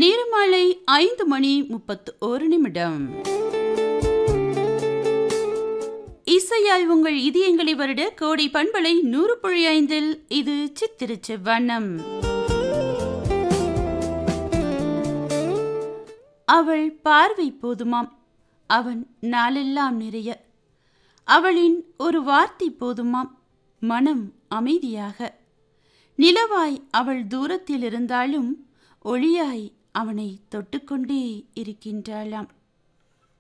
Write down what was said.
நேரமாலை ஐந்து மணி முப்பத்து ஒரு நிமிடம் இசையால் உங்கள் இதயங்களை வருட கோடி பண்பலை நூறு புள்ளி ஐந்தில் இது சித்திருச்சு வண்ணம் அவள் பார்வை போதுமாம் அவன் நாளெல்லாம் நிறைய அவளின் ஒரு வார்த்தை போதுமாம் மனம் அமைதியாக நிலவாய் அவள் தூரத்தில் இருந்தாலும் ஒளியாய் அவனை தொட்டுக்கொண்டே இருக்கின்றாளாம்